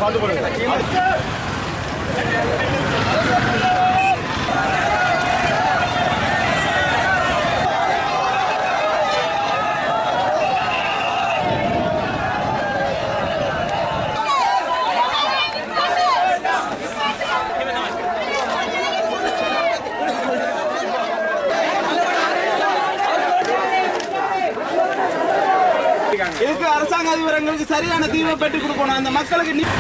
இதுக்கு அரசாங்க அதிபரங்களுக்கு சரியான தீர்வை பெற்றுக் கொடுக்கணும் அந்த மக்களுக்கு நீ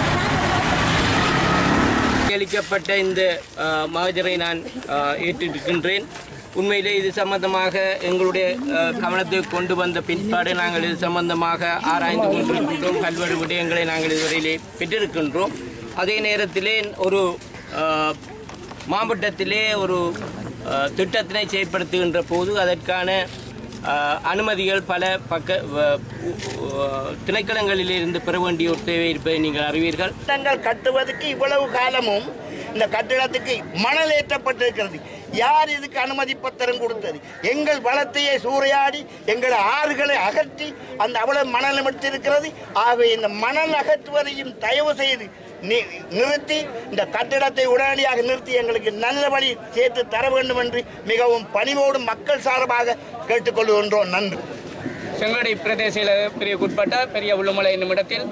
அளிக்கப்பட்ட இந்த அஹ், மகஜரை நான் அஹ், ஏற்றிருக்கின்றேன் உண்மையிலே இது சம்பந்தமாக எங்களுடைய அஹ், கவனத்துக்கு கொண்டு வந்த பிற்பாடு நாங்கள் இது சம்பந்தமாக ஆராய்ந்து கொண்டிருக்கின்றோம் பல்வேறு விடயங்களை நாங்கள் இதுவரையிலே பெற்றிருக்கின்றோம் அதே நேரத்திலே ஒரு அஹ், மாவட்டத்திலே ஒரு அஹ், திட்டத்தினை செயற்படுத்துகின்ற போது அதற்கான அஹ், அனுமதிகள் பல பக்க வ- உ- உ- திணைக்களங்களிலிருந்து பெற வேண்டிய ஒரு தேவை இருப்பதை நீங்கள் அறிவீர்கள் கட்டடங்கள் கட்டுவதற்கு இவ்வளவு காலமும் இந்த கட்டிடத்துக்கு மணல் ஏற்றப்பட்டிருக்கிறது யார் இதுக்கு அனுமதி பத்திரம் கொடுத்தது எங்கள் வளத்தையே சூறையாடி எங்கள் ஆறுகளை அகற்றி அந்த அவ்வளவு மணல் எடுத்திருக்கிறது ஆகவே இந்த மணல் அகற்றுவதையும் தயவு செய்து நி- நிறுத்தி இந்த கட்டிடத்தை உடனடியாக நிறுத்தி எங்களுக்கு நல்ல வழி சேர்த்து தர வேண்டும் என்று மிகவும் பணிவோடு மக்கள் சார்பாக கேட்டுக்கொள்கின்றோம் நன்றி செங்கடை பிரதேச பிரிவுக்குட்பட்ட பெரிய உள்ளமலை என்னும் இடத்தில்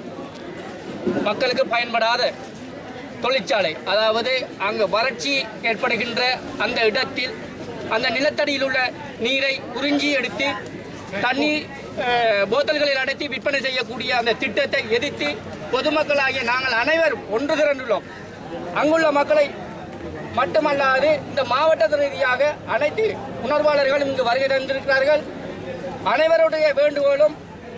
மக்களுக்கு பயன்படாத தொழிற்சாலை அதாவது அங்கு வறட்சி ஏற்படுகின்ற அந்த இடத்தில் அந்த நிலத்தடியில் உள்ள நீரை உறிஞ்சி எடுத்து தண்ணீர் அஹ், போத்தல்களில் அடைத்து விற்பனை செய்யக்கூடிய அந்த திட்டத்தை எதிர்த்து பொதுமக்களாகிய நாங்கள் அனைவரும் ஒன்று திரண்டுள்ளோம் அங்குள்ள மக்களை மட்டுமல்லாது இந்த மாவட்ட ரீதியாக அனைத்து உணர்வாளர்களும் இங்கு வருகை தந்திருக்கிறார்கள் அனைவருடைய வேண்டுகோளும்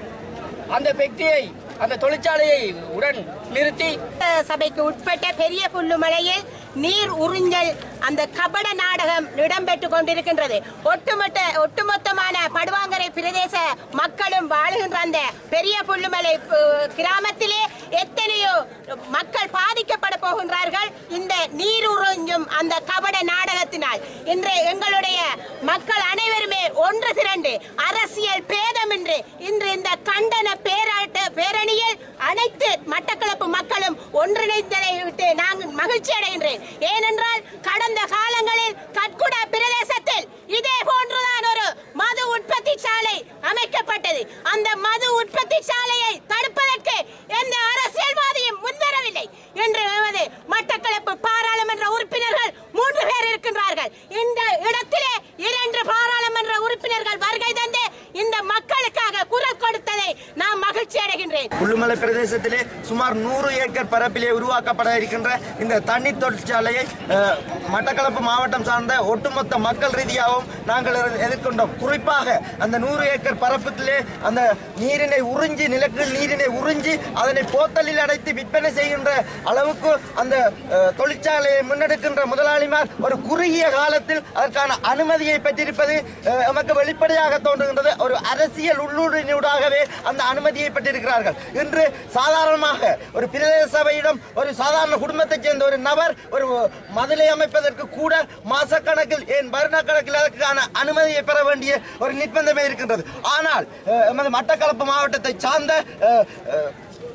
அந்த பெக்தியை அந்த தொழிற்சாலையை உடன் நிறுத்தி சபைக்கு உட்பட்ட பெரிய புல்லுமலையில் நீர் உறிஞ்சல் அந்த கபட நாடகம் இடம்பெற்றுக் கொண்டிருக்கின்றது ஒட்டுமொத்த ஒட்டுமொத்தமான படுவாங்கரை பிரதேச மக்களும் வாழுகின்ற அந்த பெரிய புல்லுமலை அஹ், கிராமத்திலே எத்தனையோ மக்கள் பாதிக்கப்பட போகின்றார்கள் இந்த நீர் உறிஞ்சும் அந்த கபட நாடகத்தினால் இன்று எங்களுடைய மக்கள் அனைவருமே ஒன்று திரண்டு அரசியல் பேதமின்றி இன்று இந்த கண்டன பேராட்ட பேரணியில் அனைத்து மட்டக்களப்பு மக்களும் ஒன்றிணைந்ததை விட்டு நாங்கள் மகிழ்ச்சி அடைகின்றேன் ஏனென்றால் கடந்த காலங்களில் கட்குடா பிரதேசத்தில் இதே போன்றுதான் ஒரு மது உற்பத்தி சாலை அமைக்கப்பட்டது அந்த மது உற்பத்தி சாலையை தடுப்பதற்கு எந்த அரசியல்வாதியும் முன்வரவில்லை என்று எமது மட்டக்களப்பு பாராளுமன்ற உறுப்பினர்கள் மூன்று பேர் இருக்கின்றார்கள் இந்த இடத்திலே இரண்டு பாராளுமன்ற உறுப்பினர்கள் வருகை தந்து இந்த மக்களுக்காக குரல் கொடுத்ததை நான் மகிழ்ச்சி அடைகின்றேன் புல்லுமலை பிரதேசத்திலே சுமார் நூறு ஏக்கர் பரப்பிலே உருவாக்கப்பட இருக்கின்ற இந்த தண்ணீர் தொழிற்சாலையை அஹ், மட்டக்களப்பு மாவட்டம் சார்ந்த ஒட்டுமொத்த மக்கள் ரீதியாகவும் நாங்கள் எதிர்- எதிர்கொண்டோம் குறிப்பாக அந்த நூறு ஏக்கர் பரப்பத்திலே அந்த நீரினை உறிஞ்சி நிலக்கீழ் நீரினை உறிஞ்சி அதனை போத்தலில் அடைத்து விற்பனை செய்கின்ற அளவுக்கு அந்த அஹ், தொழிற்சாலையை முன்னெடுக்கின்ற முதலாளிமார் ஒரு குறுகிய காலத்தில் அதற்கான அனுமதியை பெற்றிருப்பது அஹ், நமக்கு வெளிப்படையாக தோன்றுகின்றது ஒரு அரசியல் உள்ளூரினூடாகவே அந்த அனுமதியை பெற்றிருக்கிறார்கள் இன்று சாதாரணமாக ஒரு பிரதேச சபையிடம் ஒரு சாதாரண குடும்பத்தைச் சேர்ந்த ஒரு நபர் ஒரு மதிலை அமைப்பதற்கு கூட மாசக்கணக்கில் ஏன் வருடக்கணக்கில் அதற்கான அனுமதியை பெற வேண்டிய ஒரு நிர்பந்தமே இருக்கின்றது ஆனால் அஹ், எமது மட்டக்களப்பு மாவட்டத்தை சார்ந்த அஹ், அஹ்,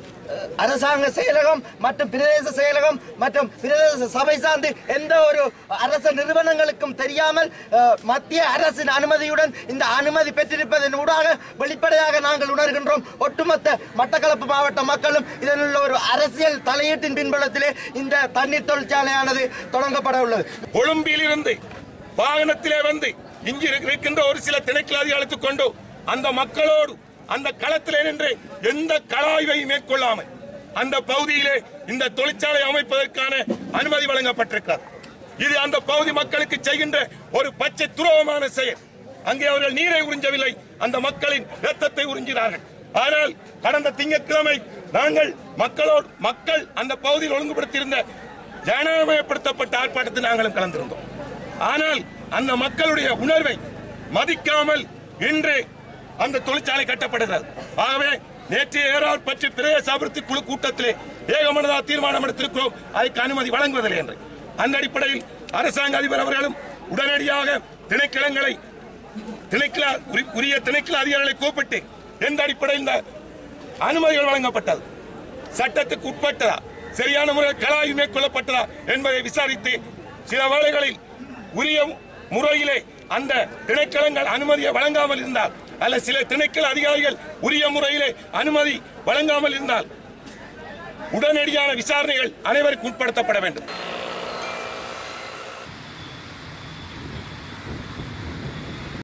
அரசாங்க செயலகம் மற்றும் பிரதேச செயலகம் மற்றும் பிரதேச சபை சார்ந்து எந்த ஒரு அரச நிறுவனங்களுக்கும் தெரியாமல் அஹ், மத்திய அரசின் அனுமதியுடன் இந்த அனுமதி பெற்றிருப்பதன் ஊடாக வெளிப்படையாக நாங்கள் உணர்கின்றோம் ஒட்டுமொத்த மட்டக்களப்பு மாவட்ட மக்களும் இதன் உள்ள ஒரு அரசியல் தலையீட்டின் பின்புலத்திலே இந்த தண்ணீர் தொழிற்சாலையானது தொடங்கப்பட உள்ளது கொழும்பிலிருந்து வாகனத்திலே வந்து இங்கு இருக்கின்ற ஒரு சில திணைக்கள அழைத்துக் கொண்டு அந்த மக்களோடு அந்த களத்திலே நின்று எந்த கலாய்வையும் மேற்கொள்ளாமல் அந்த பகுதியிலே இந்த தொழிற்சாலை அமைப்பதற்கான அனுமதி வழங்கப்பட்டிருக்கிறது இது அந்த பகுதி மக்களுக்கு செய்கின்ற ஒரு பச்சை துரோகமான செயல் அங்கே அவர்கள் நீரை உறிஞ்சவில்லை அந்த மக்களின் ரத்தத்தை உறிஞ்சினார்கள் ஆனால் கடந்த திங்கட்கிழமை நாங்கள் மக்களோடு மக்கள் அந்த பகுதியில் ஒழுங்குபடுத்தியிருந்த ஜனநாயகப்படுத்தப்பட்ட ஆர்ப்பாட்டத்தில் நாங்களும் கலந்திருந்தோம் ஆனால் அந்த மக்களுடைய உணர்வை மதிக்காமல் இன்று அந்த தொழிற்சாலை கட்டப்படுகிறது ஆகவே நேற்று ஏறார் பற்றி பிரதேச அபிவிருத்தி குழு கூட்டத்திலே ஏகமனதாக தீர்மானம் எடுத்திருக்கிறோம் அதற்கு அனுமதி வழங்குவதில்லை என்று அந்த அடிப்படையில் அரசாங்க அதிபர் அவர்களும் உடனடியாக திணைக்களங்களை திணைக்கள உரி- உரிய திணைக்கள அதிகாரிகளை கூப்பிட்டு எந்த அடிப்படையில் இந்த அனுமதிகள் வழங்கப்பட்டது சட்டத்துக்கு உட்பட்டதா சரியான முறையில் கலாய்வு மேற்கொள்ளப்பட்டதா என்பதை விசாரித்து சில வேளைகளில் உரிய முறையிலே அந்த திணைக்களங்கள் அனுமதியை வழங்காமல் இருந்தால் அல்ல சில திணைக்கள அதிகாரிகள் உரிய முறையிலே அனுமதி வழங்காமல் இருந்தால் உடனடியான விசாரணைகள் அனைவருக்கும் உட்படுத்தப்பட வேண்டும்